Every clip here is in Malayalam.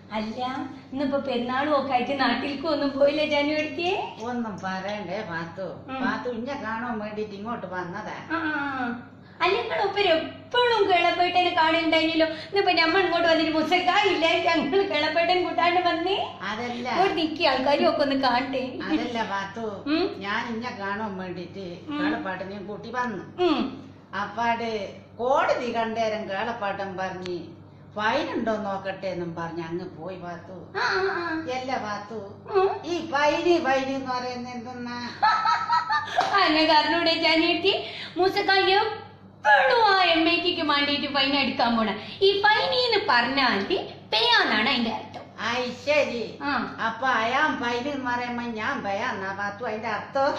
അല്ല ഇന്നിപ്പോ പെരുന്നാളും ഒക്കെ ആയിട്ട് നാട്ടിലേക്ക് ഒന്നും പോയില്ലേ ജാനു എടുത്തിയേ ഒന്നും പറയണ്ടേ പാത്തു ഉം. പാത്തു ഇന്നെ കാണാൻ വേണ്ടിട്ട് ഇങ്ങോട്ട് വന്നതാ അല്ല നിങ്ങൾ ഒപ്പര് എപ്പോഴും കിളപ്പേട്ടനെ കാണുന്നുണ്ടായില്ലോ ഇന്നിപ്പോ ഞമ്മ ഇങ്ങോട്ട് വന്നിട്ട് മുസക്കായില്ല ഞങ്ങൾ കിളപ്പേട്ടൻ കൂട്ടാണ്ട് വന്നേ അതല്ല ഇവിടെ നിക്കി ആൾക്കാരും ഒക്കെ ഒന്ന് കാണട്ടെ അതല്ല പാത്തു ഉം. ഞാൻ ഇന്നെ കാണാൻ വേണ്ടിട്ട് കേളപ്പാട്ടിനെയും കൂട്ടി വന്നു ഉം. അപ്പാട് കോടതി കണ്ടേരം കേളപ്പാട്ടൻ പറഞ്ഞ് ഫൈനുണ്ടോ നോക്കട്ടെ എന്നും പറഞ്ഞ് അങ്ങ് പോയി പാത്തു ആ, ആ, ആ. എല്ല പാത്തു ഉം. ഈ ഫൈന് ഫൈന് എന്ന് പറയുന്നത് എന്തെന്നാ അന്നെ കാരണൂടെ ജാനിയെടുത്തി മുസക്കായി എപ്പോഴും ആ എം ഐ ടിക്ക് വേണ്ടിയിട്ട് ഫൈൻ എടുക്കാൻ പോണ ഈ ഫൈനിന്ന് പറഞ്ഞാല് പേയാന്നാണ് അതിന്റെ അർത്ഥം ഐ ശരി ആ അപ്പൊ അയാൻ ഫൈന് എന്ന് പറയുമ്പോ ഞാൻ ഭയാന്നാ പാത്തു അതിന്റെ അർത്ഥം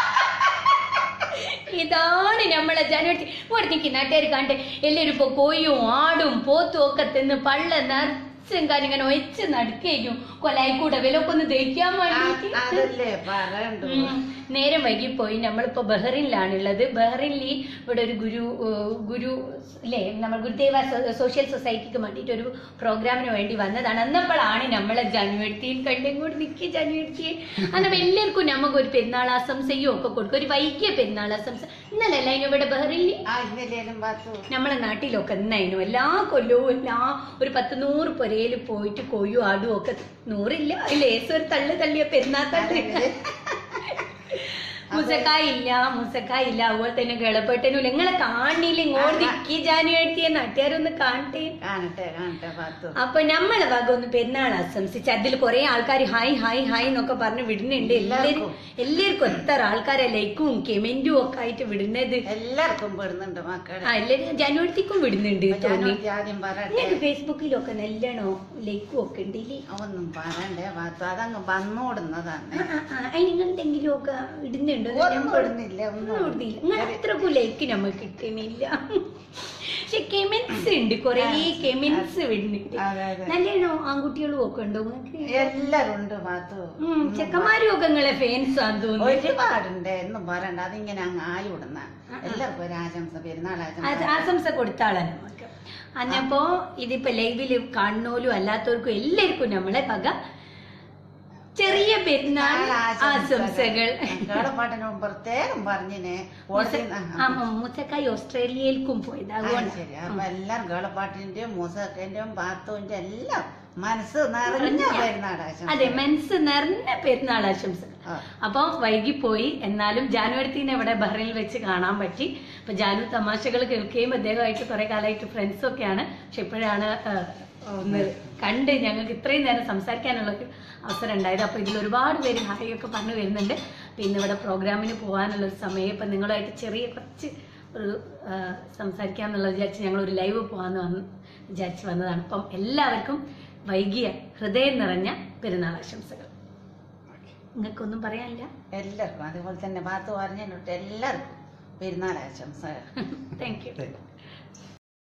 ഇതാണ് നമ്മളെ ജനുവരി ഇവിടെ നിൽക്കി നാട്ടുകാർ കണ്ട് എല്ലാവരും ഇപ്പൊ കോയും ആടും പോത്തും ഒക്കെ തിന്ന് പള്ള നിറച്ചും കാര്യം ഇങ്ങനെ ഒഴിച്ച് നടക്കുകയും കൊലായിക്കൂടെ വിലൊക്കെ ഒന്ന് ദഹിക്കാൻ ആ, വേണ്ടിയിട്ട് അതല്ലേ പറയണ്ടു ഉം. നേരം വൈകിപ്പോയി നമ്മളിപ്പോ ബഹ്റിനിലാണുള്ളത് ബഹ്റിനിൽ ഇവിടെ ഒരു ഗുരു ഏഹ്, ഗുരു അല്ലേ നമ്മൾ ഗുരുദേവ സോ- സോഷ്യൽ സൊസൈറ്റിക്ക് വേണ്ടിയിട്ട് ഒരു പ്രോഗ്രാമിന് വേണ്ടി വന്നതാണ് അന്നപ്പോഴാണ് നമ്മളെ ജനുവരുത്തിയും കണ്ടും കൂടി നിൽക്കി ജനുവരുത്തി അന്നപ്പോ എല്ലാവർക്കും നമുക്ക് ഒരു പെരുന്നാൾ ആശംസയും ഒക്കെ കൊടുക്കും ഒരു വൈകിയ പെരുന്നാൾ ആശംസ ഇന്നലെ അല്ല ഇവിടെ ബഹ്റിനിൽ ആ ഇന്നലേലും പാത്തു നമ്മളെ നാട്ടിലൊക്കെ എന്നായിരുന്നു എല്ലാ കൊല്ലവും എല്ലാ ഒരു പത്ത് നൂറ് പുരയിൽ പോയിട്ട് കൊയ്യും ആടും ഒക്കെ നൂറില്ല ലേസ് ഒരു തള്ളു തള്ളിയ പെരുന്നാൾ തള്ളി മുസക്കായി ഇല്ല മുസക്കായി ഇല്ല അതുപോലെ തന്നെ ഗളപ്പെട്ടനും നിങ്ങളെ കാണില്ല ഇങ്ങോട്ട് ദിക്കി ജാനു എഴുത്തിയ നാട്ടുകാരൊന്ന് കാണട്ടെ കാണട്ടെ കാണട്ടെ പാത്തു അപ്പൊ നമ്മളെ വക ഒന്ന് പെരുന്നാൾ ആശംസിച്ച് അതിൽ കുറെ ആൾക്കാർ ഹായ് ഹായ് ഹായ് എന്നൊക്കെ പറഞ്ഞ് വിടുന്നുണ്ട് എല്ലാവരും എല്ലാവർക്കും എത്ര ആൾക്കാരെ ലൈക്കും കെമെന്റും ഒക്കെ ആയിട്ട് വിടുന്നത് എല്ലാവർക്കും പെടുന്നുണ്ട് മക്കളെ ആ എല്ലാവരും ജനുവരിക്കും വിടുന്നുണ്ട് അപ്പൊ തോന്നി ഞാനൊരു ആദ്യം പറയട്ടെ നിങ്ങൾക്ക് ഫേസ്ബുക്കിലൊക്കെ നല്ലോണോ ലൈക്കും ഒക്കെ ഉണ്ടല്ലേ ഒന്നും പറയണ്ടേ പാത്തു അതങ്ങ് വന്നോടുന്നതാണ് അതിന് നിങ്ങൾ എന്തെങ്കിലും ഒക്കെ ഇടുന്നുണ്ടോ ഒന്നും ഇടുന്നില്ല ഒന്നും ഇടുന്നില്ല നിങ്ങൾ അത്രക്കും ലൈക്ക് നമുക്ക് കിട്ടണില്ല പക്ഷെ കെമിൻസ് ഉണ്ട് കൊറേ കെമിൻസ് വിടുന്നുണ്ട് അതെ അതെ നല്ലോണോ ആൺകുട്ടികളും ഒക്കെ ഉണ്ടോ നിങ്ങൾക്ക് എല്ലാരും ഉണ്ട് പാത്തു ഉം, ചെക്കന്മാരും ഒക്കെ നിങ്ങളെ ഫാൻസ് ആണെന്ന് തോന്നുന്നു ഒരുപാടുണ്ട് എന്നും പറയണ്ട അതിങ്ങനെ അങ്ങ് ആയി വിടുന്ന എല്ലാവർക്കും ഒരു ആശംസ പെരുന്നാൾ അത് ആശംസ ആശംസ കൊടുത്താളാ നമുക്ക് അന്നപ്പോ ഇതിപ്പോ ലൈവില് കാണുന്നോലും അല്ലാത്തവർക്കും എല്ലാവർക്കും നമ്മളെ വക ചെറിയ പെരുന്നാൾ ആശംസകൾ കേളപ്പാട്ടിനോട് പ്രത്യേകം പറഞ്ഞിനെ ഓടി ആ മുത്തക്കായി ഓസ്ട്രേലിയയിലേക്കും പോയത് അതുകൊണ്ട് ശരി അപ്പൊ എല്ലാരും കേളപ്പാട്ടിന്റെയും മൂസക്കന്റെയും പാത്തുവിന്റെ എല്ലാം മനസ്സ് നിറഞ്ഞ പെരുന്നാൾ ആശംസ അതെ മനസ്സ് നിറഞ്ഞ പെരുന്നാൾ ആശംസകൾ ആ. അപ്പൊ വൈകിപ്പോയി എന്നാലും ജാനുവരത്തിനെ ഇവിടെ ബഹ്റൈനിൽ വെച്ച് കാണാൻ പറ്റി അപ്പൊ ജാനു തമാശകൾ കേൾക്കുകയും അദ്ദേഹമായിട്ട് കുറെ കാലമായിട്ട് ഫ്രണ്ട്സ് ഒക്കെയാണ് പക്ഷെ ഇപ്പോഴാണ് ആ, ഒന്ന് കണ്ട് ഞങ്ങൾക്ക് ഇത്രയും നേരം സംസാരിക്കാനുള്ള ഒരു അവസരം ഉണ്ടായത് അപ്പൊ ഇതിൽ ഒരുപാട് പേര് ഹായ് ഒക്കെ പറഞ്ഞു വരുന്നുണ്ട് പിന്നെ ഇവിടെ പ്രോഗ്രാമിന് പോകാനുള്ള ഒരു സമയം ഇപ്പൊ നിങ്ങളുമായിട്ട് ചെറിയ കുറച്ച് ഒരു ആ, സംസാരിക്കാന്നുള്ളത് വിചാരിച്ച് ഞങ്ങൾ ഒരു ലൈവ് പോകാന്ന് വന്ന് വിചാരിച്ച് വന്നതാണ് അപ്പം എല്ലാവർക്കും വൈകിയ ഹൃദയം നിറഞ്ഞ പെരുന്നാൾ ആശംസകൾ നിങ്ങൾക്കൊന്നും പറയാനില്ല എല്ലാവർക്കും അതുപോലെ തന്നെ പാത്തു പറഞ്ഞിട്ട് എല്ലാവർക്കും പെരുന്നാൾ ആശംസ താങ്ക് യു ശരി.